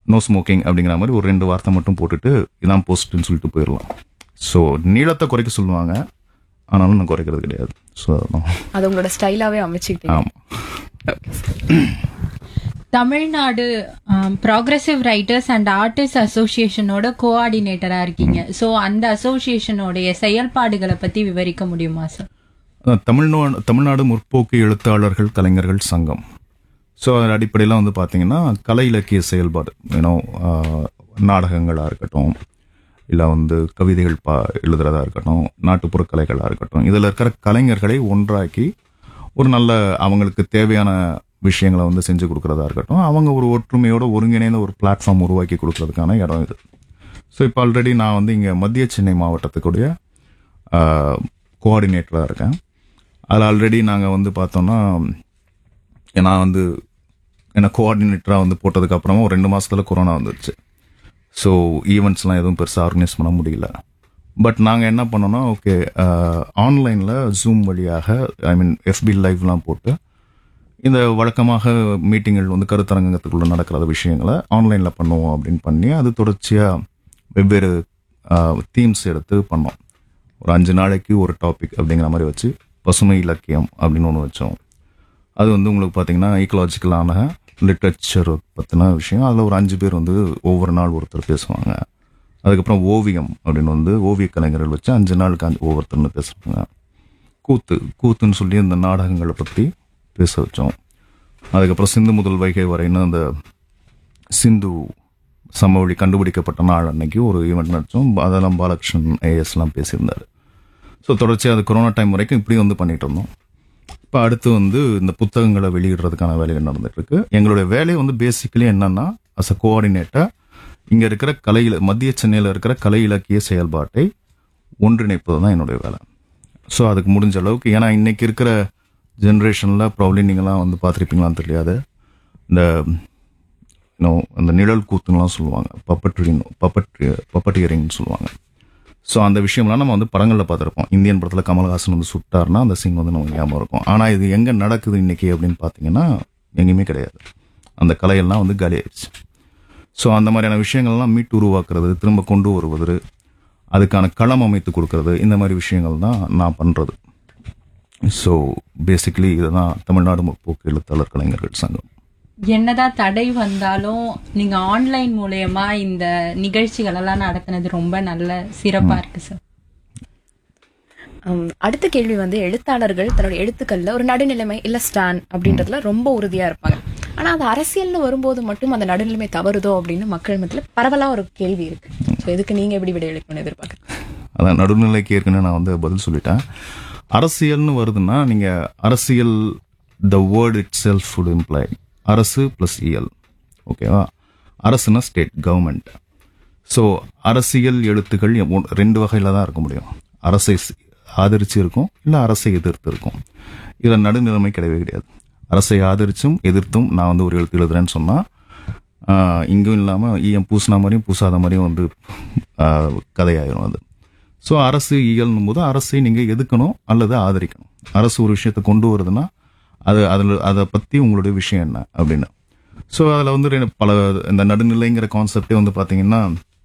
no smoking அப்படிங்கிற மாதிரி ஒரு ரெண்டு வார்த்தை மட்டும் போட்டுட்டு இதான் போஸ்ட்னு சொல்லிட்டு போயிடலாம் ஸோ நீளத்தை குறைக்க சொல்லுவாங்க ஆனாலும் நான் குறைக்கிறது கிடையாது ஸோ அது உங்களோட ஸ்டைலாவே அமைச்சுக்கிட்டீங்க ஆமாம் Tamil Nadu progressive writers and artist அசோசியேஷனோட கோஆர்டினேட்டரா இருக்கீங்க சோ அந்த அசோசியேஷனோடைய செயல்பாடுகளை பத்தி விவரிக்க முடியுமா சார் அதான் தமிழ்நாடு தமிழ்நாடு முற்போக்கு எழுத்தாளர்கள் கலைஞர்கள் சங்கம் ஸோ அதன் அடிப்படையில் வந்து பார்த்தீங்கன்னா கலை இலக்கிய செயல்பாடு ஏன்னோ நாடகங்களாக இருக்கட்டும் இல்லை வந்து கவிதைகள் பா எழுதுறதா இருக்கட்டும் நாட்டுப்புற கலைகளாக இருக்கட்டும் இதில் இருக்கிற கலைஞர்களை ஒன்றாக்கி ஒரு நல்ல அவங்களுக்கு தேவையான விஷயங்களை வந்து செஞ்சு கொடுக்கறதா இருக்கட்டும் அவங்க ஒரு ஒற்றுமையோட ஒருங்கிணைந்த ஒரு பிளாட்ஃபார்ம் உருவாக்கி கொடுக்கறதுக்கான இடம் இது ஸோ இப்போ ஆல்ரெடி நான் வந்து இங்கே மத்திய சென்னை மாவட்டத்துக்குடைய கோஆர்டினேட்டராக இருக்கேன் அதில் ஆல்ரெடி நாங்கள் வந்து பார்த்தோம்னா நான் வந்து என்ன கோஆர்டினேட்டராக வந்து போட்டதுக்கு அப்புறமா ஒரு ரெண்டு மாசத்துல கொரோனா வந்துருச்சு ஸோ ஈவெண்ட்ஸ்லாம் எதுவும் பெருசாக ஆர்கனைஸ் பண்ண முடியல பட் நாங்கள் என்ன பண்ணோம்னா ஓகே ஆன்லைனில் ஜூம் வழியாக ஐ மீன் எஃபி லைவ்லாம் போட்டு இந்த வழக்கமாக மீட்டிங்கள் வந்து கருத்தரங்கத்துக்குள்ள நடக்கிற விஷயங்களை ஆன்லைனில் பண்ணுவோம் அப்படின்னு பண்ணி அது தொடர்ச்சியாக வெவ்வேறு தீம்ஸ் எடுத்து பண்ணோம் ஒரு அஞ்சு நாளைக்கு ஒரு டாபிக் அப்படிங்கிற மாதிரி வச்சு பசுமை இலக்கியம் அப்படின்னு ஒன்று வச்சோம் அது வந்து உங்களுக்கு பார்த்தீங்கன்னா ஈக்கலாஜிக்கலான லிட்ரேச்சர் பற்றின விஷயம் அதில் ஒரு அஞ்சு பேர் வந்து ஒவ்வொரு நாள் ஒருத்தர் பேசுவாங்க அதுக்கப்புறம் ஓவியம் அப்படின்னு வந்து ஓவிய கலைஞர்கள் வச்சு அஞ்சு நாளுக்கு அஞ்சு ஒவ்வொருத்தர்னு பேசுவாங்க கூத்து கூத்துன்னு சொல்லி இந்த நாடகங்களை பற்றி பேச வச்சோம் அதுக்கப்புறம் சிந்து முதல் வைகை வரைன்னு அந்த சிந்து சமவெளி கண்டுபிடிக்கப்பட்ட நாள் அன்னைக்கு ஒரு ஈவெண்ட் நடத்தோம் அதெல்லாம் பாலகிருஷ்ணன் ஐஎஸ்லாம் பேசியிருந்தார் ஸோ தொடர்ச்சியாக அது கொரோனா டைம் வரைக்கும் இப்படி வந்து பண்ணிட்டு இருந்தோம் இப்போ அடுத்து வந்து இந்த புத்தகங்களை வெளியிடுறதுக்கான வேலைகள் நடந்துட்டு இருக்கு எங்களுடைய வேலை வந்து பேசிக்கலி என்னன்னா அஸ் அ கோஆர்டினேட்டர் இங்க இருக்கிற கலை இல- மத்திய சென்னையில் இருக்கிற கலை இலக்கிய செயல்பாட்டை ஒன்றிணைப்பது தான் என்னுடைய வேலை ஸோ அதுக்கு முடிஞ்ச அளவுக்கு ஏன்னா இன்னைக்கு இருக்கிற ஜென்ரேஷனில் ப்ராப்ளம் நீங்களாம் வந்து பார்த்துருப்பீங்களான்னு தெரியாது இந்த இன்னும் அந்த நிழல் கூத்துங்கலாம் சொல்லுவாங்க பப்பட்ரின் பப்பட் பப்பட்டியரிங்னு சொல்லுவாங்க ஸோ அந்த விஷயம்லாம் நம்ம வந்து படங்களில் பார்த்துருப்போம் இந்தியன் படத்தில் கமல்ஹாசன் வந்து சுட்டார்னா அந்த சீன் வந்து நமக்கு ஞாபகம் இருக்கும் ஆனால் இது எங்கே நடக்குது இன்னைக்கு அப்படின்னு பார்த்தீங்கன்னா எங்கேயுமே கிடையாது அந்த கலையெல்லாம் வந்து காலி ஆயிடுச்சு ஸோ அந்த மாதிரியான விஷயங்கள்லாம் மீட்டு உருவாக்குறது திரும்ப கொண்டு வருவது அதுக்கான களம் அமைத்து கொடுக்கறது இந்த மாதிரி விஷயங்கள் தான் நான் பண்ணுறது ஸோ பேசிக்கலி இதுதான் தமிழ்நாடு முற்போக்கு எழுத்தாளர் கலைஞர்கள் சங்கம் என்னதான் தடை வந்தாலும் நீங்க ஆன்லைன் மூலயமா இந்த நிகழ்ச்சிகள் எல்லாம் நடத்தினது ரொம்ப நல்ல சிறப்பா இருக்கு சார் ஹம், அடுத்த கேள்வி வந்து எழுத்தாளர்கள் தன்னோட எழுத்துக்கள்ல ஒரு நடுநிலைமை இல்ல ஸ்டான் அப்படின்றதுல ரொம்ப உறுதியா இருப்பாங்க ஆனா அது அரசியல்னு வரும்போது மட்டும் அந்த நடுநிலைமை தவறுதோ அப்படின்னு மக்கள் மத்தியில பரவலா ஒரு கேள்வி இருக்கு ஸோ இதுக்கு நீங்க எப்படி விடையளிக்கணும்னு எதிர்பார்க்குறீங்க அதான் நடுநிலைக்கு ஏற்கனவே நான் வந்து பதில் சொல்லிட்டேன் அரசியல்னு வருதுன்னா நீங்க அரசியல் த வேர்ட் இட் செல்ஃப் ஃபுட் இம்ப்ளை அரசு பிளஸ் இயல் ஓகேவா அரசுனா ஸ்டேட் கவர்மெண்ட் ஸோ அரசியல் எழுத்துக்கள் ஒ- ரெண்டு வகையில தான் இருக்க முடியும் அரசை ஸ்- ஆதரிச்சு இருக்கும் இல்லை அரசை எதிர்த்து இருக்கும் இதில் நடுநிலைமை கிடையவே கிடையாது அரசை ஆதரிச்சும் எதிர்த்தும் நான் வந்து ஒரு எழுத்து எழுதுறேன்னு சொன்னா ஆஹ், இங்கும் இல்லாமல் ஈயம் பூசின மாதிரியும் பூசாத மாதிரியும் வந்து ஆஹ், கதையாயிரும் அது ஸோ அரசு இயல்னும் போது அரசை நீங்கள் எதுக்கணும் அல்லது ஆதரிக்கணும் அரசு ஒரு விஷயத்தை கொண்டு வருதுன்னா அது அதில் அதை பற்றி உங்களுடைய விஷயம் என்ன அப்படின்னு ஸோ அதில் வந்து ரெண்டு- பல இந்த நடுநிலைங்கிற கான்செப்டே வந்து பார்த்தீங்கன்னா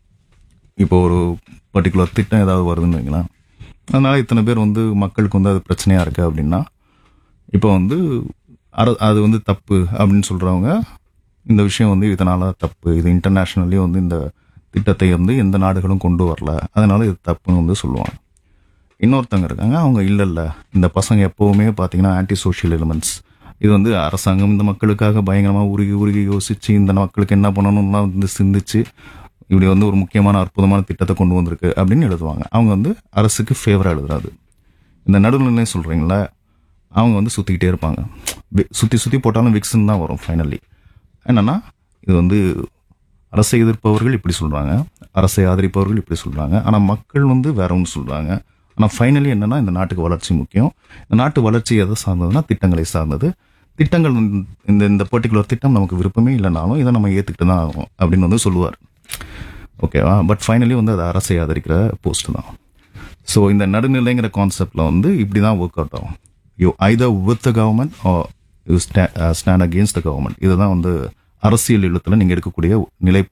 இப்போ ஒரு பர்டிகுலர் திட்டம் ஏதாவது வருதுன்னு வைங்களேன் அதனால இத்தனை பேர் வந்து மக்களுக்கு வந்து அது பிரச்சனையா இருக்கு அப்படின்னா இப்போ வந்து அர- அது வந்து தப்பு அப்படின்னு சொல்றவங்க இந்த விஷயம் வந்து இதனால தப்பு இது இன்டர்நேஷனல்லி வந்து இந்த திட்டத்தை வந்து எந்த நாடுகளும் கொண்டு வரல அதனால இது தப்புன்னு வந்து சொல்லுவாங்க இன்னொருத்தவங்க இருக்காங்க அவங்க இல்ல இல்ல இந்த பசங்க எப்பவுமே பாத்தீங்கன்னா ஆன்டி சோஷியல் எலிமெண்ட்ஸ் இது வந்து அரசாங்கம் இந்த மக்களுக்காக பயங்கரமா உருகி உருகி யோசிச்சு இந்த மக்களுக்கு என்ன பண்ணணும்லாம் வந்து சிந்திச்சு இப்படி வந்து ஒரு முக்கியமான அற்புதமான திட்டத்தை கொண்டு வந்திருக்கு அப்படின்னு எழுதுவாங்க அவங்க வந்து அரசுக்கு ஃபேவரா எழுதுறாது இந்த நடுநிலை சொல்றீங்களா அவங்க வந்து சுத்திக்கிட்டே இருப்பாங்க வி- சுத்தி சுத்தி போட்டாலும் விக்ஸ்ன்னு தான் வரும் ஃபைனலி என்னன்னா இது வந்து அரசை எதிர்ப்பவர்கள் இப்படி சொல்றாங்க அரசை ஆதரிப்பவர்கள் இப்படி சொல்றாங்க ஆனா மக்கள் வந்து வேற ஒன்று சொல்றாங்க ஆனா ஃபைனலி என்னன்னா இந்த நாட்டுக்கு வளர்ச்சி முக்கியம் இந்த நாட்டு வளர்ச்சி எதை சார்ந்ததுன்னா திட்டங்களை சார்ந்தது திட்டங்கள் வந்து இந்த இந்த பர்டிகுலர் திட்டம் நமக்கு விருப்பமே இல்லைனாலும் இதை நம்ம ஏத்துக்கிட்டு தான் ஆகும் அப்படின்னு வந்து சொல்லுவார் ஓகேவா பட் ஃபைனலி வந்து அது அரசை ஆதரிக்கிற போஸ்ட் தான் ஸோ இந்த நடுநிலைங்கிற கான்செப்ட்ல வந்து இப்படி தான் ஒர்க் அவுட் ஆகும் you either with the government you stand against the government இதுதான் வந்து அரசியல் எழுத்துல நீங்க எடுக்கக்கூடிய நிலை